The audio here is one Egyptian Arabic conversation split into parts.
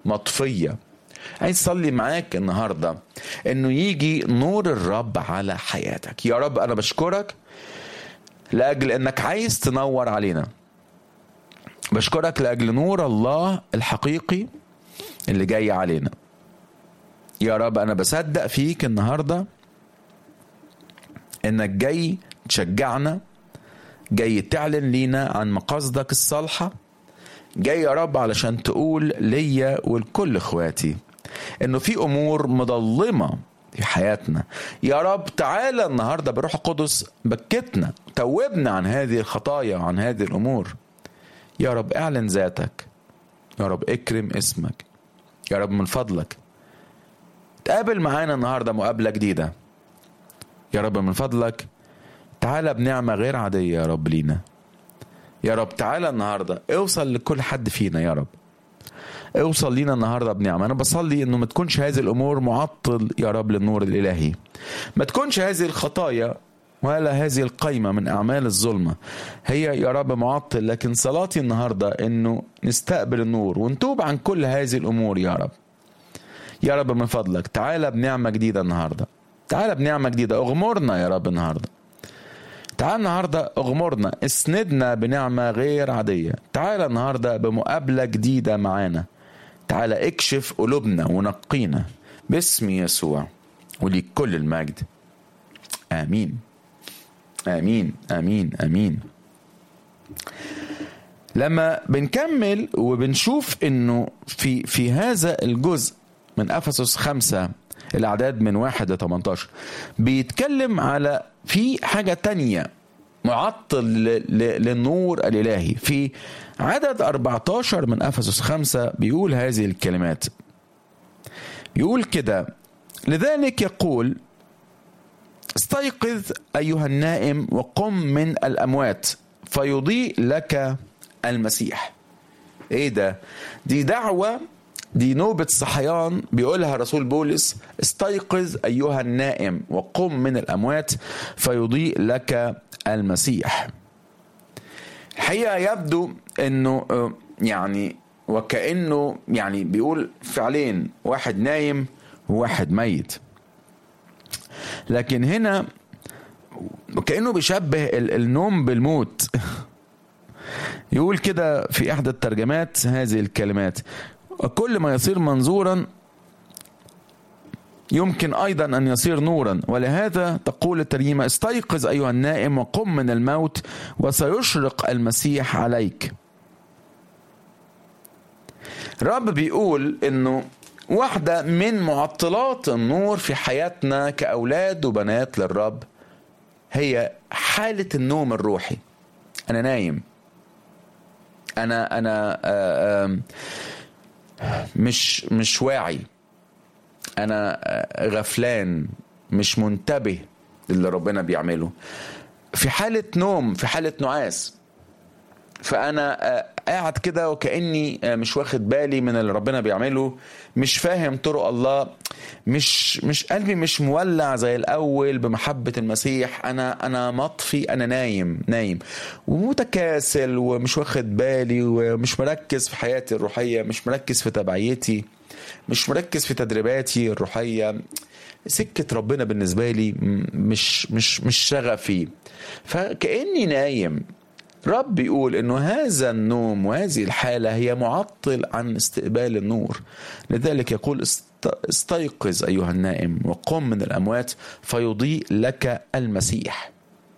مطفيه عايز اصلي معاك النهارده انه يجي نور الرب على حياتك يا رب انا بشكرك لاجل انك عايز تنور علينا بشكرك لاجل نور الله الحقيقي اللي جاي علينا يا رب انا بصدق فيك النهارده انك جاي تشجعنا جاي تعلن لينا عن مقاصدك الصالحه جاي يا رب علشان تقول ليا ولكل اخواتي انه في امور مظلمه في حياتنا يا رب تعالى النهارده بروح القدس بكتنا توبنا عن هذه الخطايا وعن هذه الامور يا رب اعلن ذاتك يا رب اكرم اسمك يا رب من فضلك تقابل معانا النهارده مقابله جديده يا رب من فضلك تعالى بنعمه غير عاديه يا رب لينا يا رب تعالى النهارده اوصل لكل حد فينا يا رب اوصل لينا النهارده بنعمه انا بصلي انه ما تكونش هذه الامور معطل يا رب للنور الالهي ما تكونش هذه الخطايا ولا هذه القايمة من أعمال الظلمة هي يا رب معطل لكن صلاتي النهاردة أنه نستقبل النور ونتوب عن كل هذه الأمور يا رب يا رب من فضلك تعالى بنعمة جديدة النهاردة تعالى بنعمة جديدة اغمرنا يا رب النهاردة تعال النهاردة اغمرنا اسندنا بنعمة غير عادية تعال النهاردة بمقابلة جديدة معانا تعال اكشف قلوبنا ونقينا باسم يسوع وليك كل المجد آمين آمين آمين آمين لما بنكمل وبنشوف انه في في هذا الجزء من افسس خمسة الاعداد من واحد ل 18 بيتكلم على في حاجة تانية معطل للنور الالهي في عدد 14 من افسس خمسة بيقول هذه الكلمات يقول كده لذلك يقول استيقظ ايها النائم وقم من الاموات فيضيء لك المسيح ايه ده دي دعوه دي نوبة صحيان بيقولها رسول بولس استيقظ أيها النائم وقم من الأموات فيضيء لك المسيح الحقيقة يبدو أنه يعني وكأنه يعني بيقول فعلين واحد نايم وواحد ميت لكن هنا كأنه بيشبه النوم بالموت يقول كده في إحدى الترجمات هذه الكلمات وكل ما يصير منظورا يمكن أيضا أن يصير نورا ولهذا تقول الترجمة استيقظ أيها النائم وقم من الموت وسيشرق المسيح عليك رب بيقول أنه واحدة من معطلات النور في حياتنا كأولاد وبنات للرب هي حالة النوم الروحي أنا نايم أنا أنا آآ آآ مش مش واعي أنا غفلان مش منتبه للي ربنا بيعمله في حالة نوم في حالة نعاس فانا قاعد كده وكاني مش واخد بالي من اللي ربنا بيعمله مش فاهم طرق الله مش مش قلبي مش مولع زي الاول بمحبه المسيح انا انا مطفي انا نايم نايم ومتكاسل ومش واخد بالي ومش مركز في حياتي الروحيه مش مركز في تبعيتي مش مركز في تدريباتي الروحيه سكه ربنا بالنسبه لي مش مش مش شغفي فكاني نايم رب بيقول انه هذا النوم وهذه الحاله هي معطل عن استقبال النور لذلك يقول استيقظ ايها النائم وقم من الاموات فيضيء لك المسيح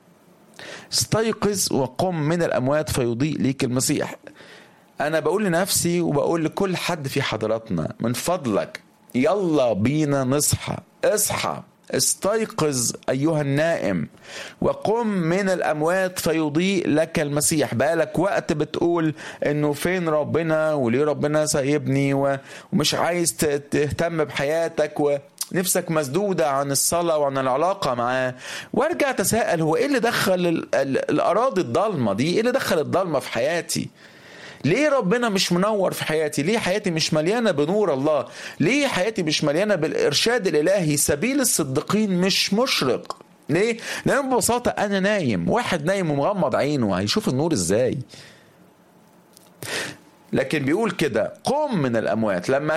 استيقظ وقم من الاموات فيضيء لك المسيح انا بقول لنفسي وبقول لكل حد في حضراتنا من فضلك يلا بينا نصحى اصحى استيقظ ايها النائم وقم من الاموات فيضيء لك المسيح بقالك وقت بتقول انه فين ربنا وليه ربنا سايبني ومش عايز تهتم بحياتك ونفسك مسدوده عن الصلاه وعن العلاقه معاه وارجع تساءل هو ايه اللي دخل الاراضي الضلمه دي ايه اللي دخل الضلمه في حياتي ليه ربنا مش منور في حياتي ليه حياتي مش مليانة بنور الله ليه حياتي مش مليانة بالإرشاد الإلهي سبيل الصديقين مش مشرق ليه لأن ببساطة أنا نايم واحد نايم ومغمض عينه هيشوف النور إزاي لكن بيقول كده قم من الأموات لما